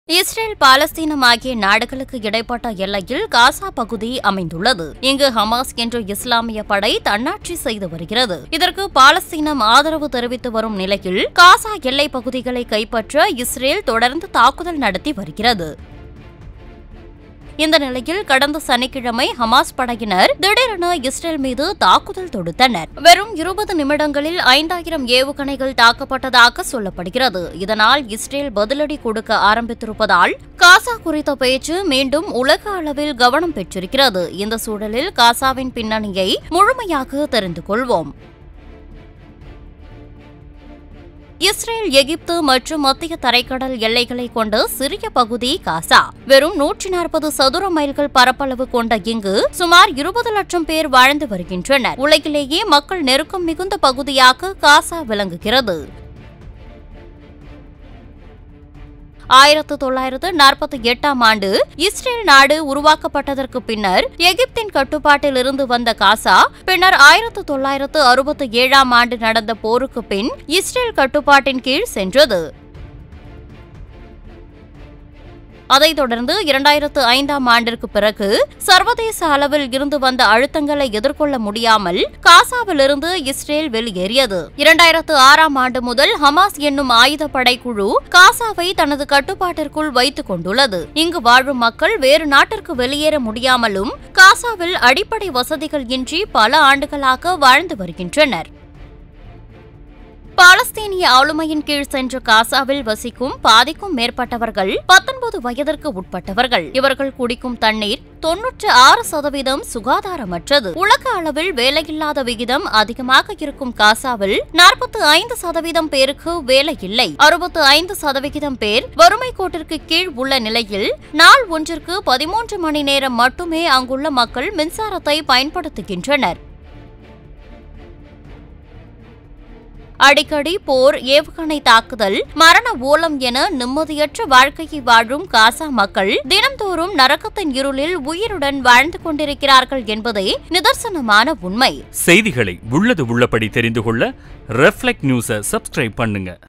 Israel பாலஸ்தீனம் ஆகிய நாடுகளுக்கு இடைப்பட்ட எல்லையில் காசா பகுதி அமைந்துள்ளது இங்கு ஹமாஸ் என்ற இஸ்லாமிய படை தன்னாட்சி செய்து வருகிறது இதற்கு பாலஸ்தீனம் ஆதரவு தெரிவித்து வரும் நிலையில் காசா எல்லைப் பகுதிகளை கைப்பற்ற இஸ்ரேல் தொடர்ந்து தாக்குதல் நடத்தி வருகிறது இந்த நிலையில் கடந்த சனிக்கிழமை ஹமாஸ் படையினர் திடீரென இஸ்ரேல் மீது தாக்குதல் தொடுத்தனர் வெறும் இருபது நிமிடங்களில் ஐந்தாயிரம் ஏவுகணைகள் தாக்கப்பட்டதாக சொல்லப்படுகிறது இதனால் இஸ்ரேல் பதிலடி கொடுக்க ஆரம்பித்திருப்பதால் காசா குறித்த பேச்சு மீண்டும் உலக அளவில் கவனம் பெற்றிருக்கிறது இந்த சூழலில் காசாவின் பின்னணியை முழுமையாக தெரிந்து கொள்வோம் இஸ்ரேல் எகிப்து மற்றும் மத்திய தரைக்கடல் எல்லைகளை கொண்ட சிறிய பகுதி காசா வெறும் நூற்றி நாற்பது சதுர மைல்கள் பரப்பளவு கொண்ட இங்கு சுமார் இருபது லட்சம் பேர் வாழ்ந்து வருகின்றனர் உலகிலேயே மக்கள் நெருக்கம் மிகுந்த பகுதியாக காசா விளங்குகிறது ஆயிரத்து தொள்ளாயிரத்து நாற்பத்தி எட்டாம் ஆண்டு இஸ்ரேல் நாடு உருவாக்கப்பட்டதற்கு பின்னர் எகிப்தின் கட்டுப்பாட்டில் இருந்து வந்த காசா பின்னர் ஆயிரத்து தொள்ளாயிரத்து அறுபத்தி ஏழாம் ஆண்டு நடந்த போருக்கு பின் இஸ்ரேல் கட்டுப்பாட்டின் கீழ் சென்றது அதைத் தொடர்ந்து இரண்டாயிரத்து ஐந்தாம் ஆண்டிற்கு பிறகு சர்வதேச அளவில் இருந்து வந்த அழுத்தங்களை எதிர்கொள்ள முடியாமல் காசாவிலிருந்து இஸ்ரேல் வெளியேறியது இரண்டாயிரத்து ஆறாம் ஆண்டு முதல் ஹமாஸ் என்னும் ஆயுதப்படை குழு காசாவை தனது கட்டுப்பாட்டிற்குள் வைத்துக் கொண்டுள்ளது இங்கு வாழும் மக்கள் வேறு நாட்டிற்கு வெளியேற முடியாமலும் காசாவில் அடிப்படை வசதிகள் இன்றி பல ஆண்டுகளாக வாழ்ந்து வருகின்றனர் பாலஸ்தீனிய ஆளுமையின் கீழ் சென்ற காசாவில் வசிக்கும் பாதிக்கும் மேற்பட்டவர்கள் பத்தொன்பது வயதிற்கு உட்பட்டவர்கள் இவர்கள் குடிக்கும் தண்ணீர் தொன்னூற்று ஆறு சதவீதம் சுகாதாரமற்றது உலக அளவில் வேலையில்லாத விகிதம் அதிகமாக இருக்கும் காசாவில் நாற்பத்தி ஐந்து சதவீதம் பேருக்கு வேலை இல்லை அறுபத்து ஐந்து சதவிகிதம் பேர் வறுமை கோட்டிற்கு கீழ் உள்ள நிலையில் நாள் ஒன்றிற்கு பதிமூன்று மணி நேரம் மட்டுமே அங்குள்ள மக்கள் மின்சாரத்தை பயன்படுத்துகின்றனர் அடிக்கடி போர் ஏவுகணை தாக்குதல் மரண ஓலம் என நிம்மதியற்ற வாழ்க்கையை வாழும் காசா மக்கள் தினம்தோறும் நரக்கத்தின் இருளில் உயிருடன் வாழ்ந்து கொண்டிருக்கிறார்கள் என்பதே நிதர்சனமான உண்மை செய்திகளை உள்ளது உள்ளபடி தெரிந்து கொள்ள ரெஃப்ளெக்ட் நியூஸை சப்ஸ்கிரைப் பண்ணுங்க